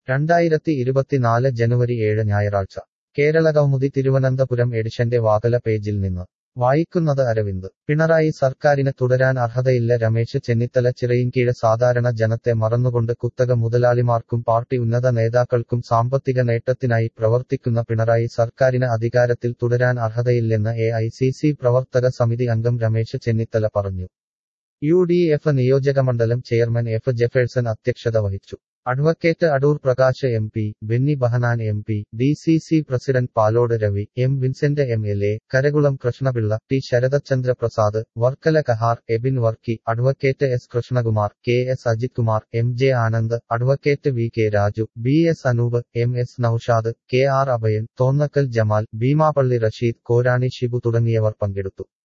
രണ്ടായിരത്തി ഇരുപത്തിനാല് ജനുവരി ഏഴ് ഞായറാഴ്ച കേരളകൗമുദി തിരുവനന്തപുരം എഡിഷന്റെ വാകല പേജിൽ നിന്ന് വായിക്കുന്നത് അരവിന്ദ് പിണറായി സർക്കാരിന് തുടരാൻ അർഹതയില്ല രമേശ് ചെന്നിത്തല ചിറയിൻകീഴ് സാധാരണ ജനത്തെ മറന്നുകൊണ്ട് കുത്തക മുതലാളിമാർക്കും പാർട്ടി ഉന്നത നേതാക്കൾക്കും സാമ്പത്തിക നേട്ടത്തിനായി പ്രവർത്തിക്കുന്ന പിണറായി സർക്കാരിന് അധികാരത്തിൽ തുടരാൻ അർഹതയില്ലെന്ന് എ ഐ സി സി പ്രവർത്തക സമിതി അംഗം രമേശ് ചെന്നിത്തല പറഞ്ഞു യു ഡി എഫ് നിയോജകമണ്ഡലം ചെയർമാൻ എഫ് ജെഫേഴ്സൺ അധ്യക്ഷത വഹിച്ചു advocate Adoor Prakash M P Benny Behanan M P D C C president Palode Ravi M Vincent M L A Karakulam Krishnapillai T Saratchandra Prasad Varkala Kahar Abin Varkey advocate S Krishnakumar K S Ajith Kumar M J Anand advocate V K Raju B S Anoop M S Noushad K R Abhayan Thonnakkal Jamal Beemapally Rasheed Korani Shibu തുടങ്ങിയവർ പങ്കെടുത്തു